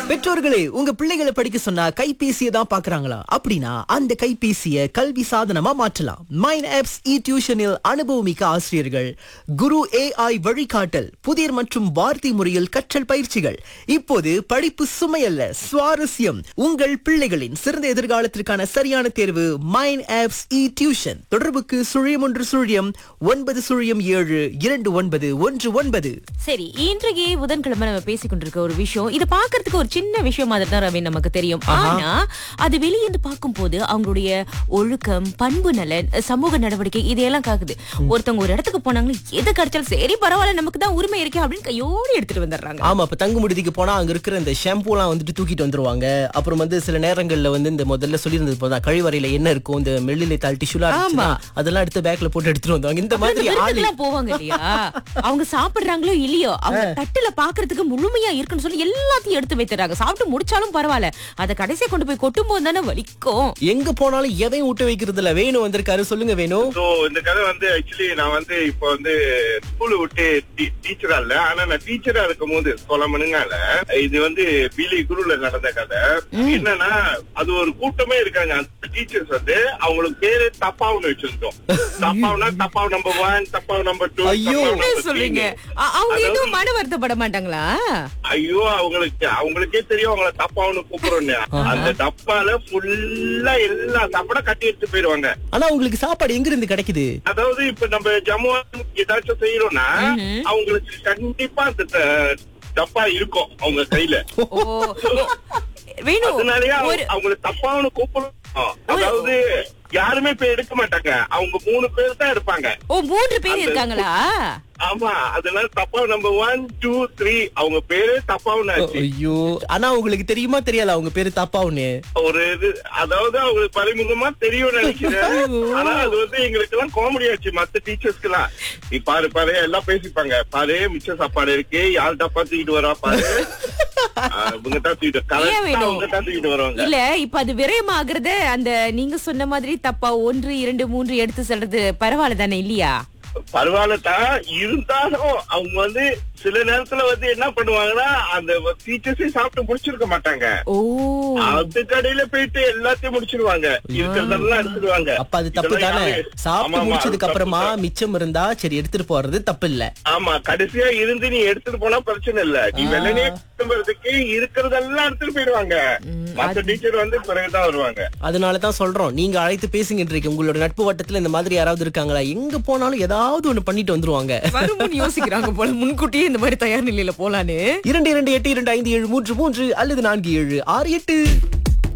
பெற்றோர்களே உங்க பிள்ளைகளை படிக்க சொன்னா கைபேசியை தான் பாக்குறாங்களா அப்படின்னா அந்த கைபேசியை கல்வி சாதனமா மாற்றலாம் மைன் ஆப்ஸ் இ டியூஷனில் அனுபவமிக்க ஆசிரியர்கள் குரு ஏஐ வழிகாட்டல் புதிர் மற்றும் வார்த்தை முறையில் கற்றல் பயிற்சிகள் இப்போது படிப்பு சுமையல்ல சுவாரஸ்யம் உங்கள் பிள்ளைகளின் சிறந்த எதிர்காலத்திற்கான சரியான தேர்வு மைன் ஆப்ஸ் இ டியூஷன் தொடர்புக்கு சுழியம் ஒன்று சுழியம் ஒன்பது சுழியம் ஏழு இரண்டு ஒன்பது ஒன்று ஒன்பது சரி இன்றைக்கு புதன்கிழமை நம்ம பேசிக் கொண்டிருக்க ஒரு விஷயம் இது பாக்குறதுக்கு ஒரு சின்ன விஷயம் மாதிரி தான் ரவி நமக்கு தெரியும் ஆனா அது வெளியிருந்து பார்க்கும்போது அவங்களுடைய ஒழுக்கம் பண்பு நலன் சமூக நடவடிக்கை இதையெல்லாம் காக்குது ஒருத்தவங்க ஒரு இடத்துக்கு போனாங்கன்னா எது கிடைச்சாலும் சரி பரவாயில்ல நமக்கு தான் உரிமை இருக்கே அப்படின்னு கையோடு எடுத்துட்டு வந்துடுறாங்க ஆமா இப்ப தங்கு முடிதிக்கு போனா அங்க இருக்கிற இந்த ஷாம்பூலாம் வந்துட்டு தூக்கிட்டு வந்துருவாங்க அப்புறம் வந்து சில நேரங்கள்ல வந்து இந்த முதல்ல சொல்லியிருந்தது போதான் கழிவறையில என்ன இருக்கும் இந்த மெல்லிலை தாள் டிஷ்யூலாம் ஆமா. அதெல்லாம் எடுத்து பேக்ல போட்டு எடுத்துட்டு வந்தாங்க இந்த மாதிரி ஆளு விருந்துக்கெல்லாம் போவாங்க இல்லையா அவங்க சாப்பிடுறாங்களோ இல்லையோ அவங்க தட்டுல பாக்குறதுக்கு முழுமையா இருக்குன்னு சொல்லி எல்லாத்தையும் எடுத்து வைத்துறாங்க சாப்பிட்டு முடிச்சாலும் பரவாயில்ல அத கடைசியா கொண்டு போய் கொட்டும் போது தானே வலிக்கும் எங்க போனாலும் எதையும் விட்டு வைக்கிறது இல்ல வேணும் வந்திருக்காரு சொல்லுங்க வேணும் சோ இந்த கதை வந்து ஆக்சுவலி நான் வந்து இப்ப வந்து ஸ்கூல் விட்டு டீச்சரா இல்ல ஆனா நான் டீச்சரா இருக்கும் போது சொலமனுங்கால இது வந்து பிலி குருல நடந்த கதை என்னன்னா அது ஒரு கூட்டமே இருக்காங்க அந்த டீச்சர்ஸ் வந்து அவங்களுக்கு பேரு தப்பாவுன்னு வச்சிருந்தோம் தப்பாவுனா தப்பாவு நம்பர் ஒன் தப்பாவு நம்பர் டூ ஐயோ, என்ன சொல்றீங்க அ- அவங்க எதுவும் மன வருத்தப்பட மாட்டாங்களா ஐயோ அவங்களுக்கு அவங்களுக்கே தெரியும் அவங்கள தப்பாவுன்னு கூப்பிடுறோன்னு அந்த டப்பால ஃபுல்லா எல்லா சாப்பாட கட்டி எடுத்து போயிருவாங்க ஆனா உங்களுக்கு சாப்பாடு எங்க இருந்து கிடைக்குது அதாவது இப்ப நம்ம ஜம்மு ஏதாச்சும் செய்யறோம்னா அவங்களுக்கு கண்டிப்பா அந்த த- டப்பா இருக்கும் அவங்க கையில ஓ வேணும் அதனாலயே அவங்க- ஒரு அவங்களுக்கு தப்பான கூப்பிடணும் அதாவது யாருமே போய் எடுக்க மாட்டாங்க அவங்க மூணு பேர் தான் எடுப்பாங்க ஓ மூன்று பேர் இருக்காங்களா ஆமா அதனால தப்பா நம்பர் ஒன் டூ த்ரீ அவங்க பேரு தப்பாவுன்னு ஆச்சு ஐயோ ஆனா உங்களுக்கு தெரியுமா தெரியாதா அவங்க பேரு தப்பாவுன்னு ஒரு இது அதாவது அவங்களுக்கு பரிமுகமா தெரியும் நினைக்கிறேன் ஆனா அது வந்து எங்களுக்கு எல்லாம் காமெடி ஆச்சு மத்த டீச்சர்ஸ்க்கு எல்லாம் நீ பாரு பாரு எல்லாம் பேசிப்பாங்க பாரு மிச்ச சாப்பாடு இருக்கு யார் டப்பா தூக்கிட்டு வரா பாரு ஆஹ் இவங்க தான் தூக்கிட்டு ஏன் கரெக்டா வேணும்? அவங்க தான் தூக்கிட்டு வருவாங்க இல்ல இப்ப அது விரயமாகறத அந்த நீங்க சொன்ன மாதிரி தப்பா ஒன்று இரண்டு மூன்று எடுத்து சொல்றது பரவாயில்ல தானே இல்லையா பரவாயில்லதான் இருந்தாலும் அவங்க வந்து சில நேரத்துல வந்து என்ன பண்ணுவாங்கன்னா அந்த டீச்சர்ஸே சாப்பிட்டு முடிச்சிருக்க மாட்டாங்க ஓ அது கடையில போயிட்டு எல்லாத்தையும் முடிச்சிருவாங்க இருக்கிறதெல்லாம் எடுத்துருவாங்க அப்ப அது தப்பு இதெல்லாம் தானே யாரு- ஆமா, சாப்பிட்டு ஆமா, முடிச்சதுக்கு அது அப்புறமா தப்பு தான். மிச்சம் இருந்தா சரி எடுத்துட்டு போறது தப்பு இல்ல ஆமா கடைசியா இருந்து நீ எடுத்துட்டு போனா பிரச்சனை இல்ல நீ வெள்ளனே திரும்புறதுக்கு இருக்கிறதெல்லாம் எடுத்துட்டு போயிடுவாங்க மத்த டீச்சர் வந்து பிறகுதான் வருவாங்க அதனாலதான் சொல்றோம் நீங்க அழைத்து பேசுங்கன்னு இருக்கு உங்களோட நட்பு வட்டத்துல இந்த மாதிரி யாராவது இருக்காங்களா எங்க போனாலும் ஏதாவது ஒண்ணு பண்ணிட்டு வந்துருவாங்க வருமுன் யோசிக்கிறாங்க போல முன்கூட்டியே இந்த மாதிரி தயார் நிலையில போலான்னு இரண்டு இரண்டு எட்டு இரண்டு ஐந்து ஏழு மூன்று மூன்று அல்லது நான்கு ஏழு ஆறு எட்டு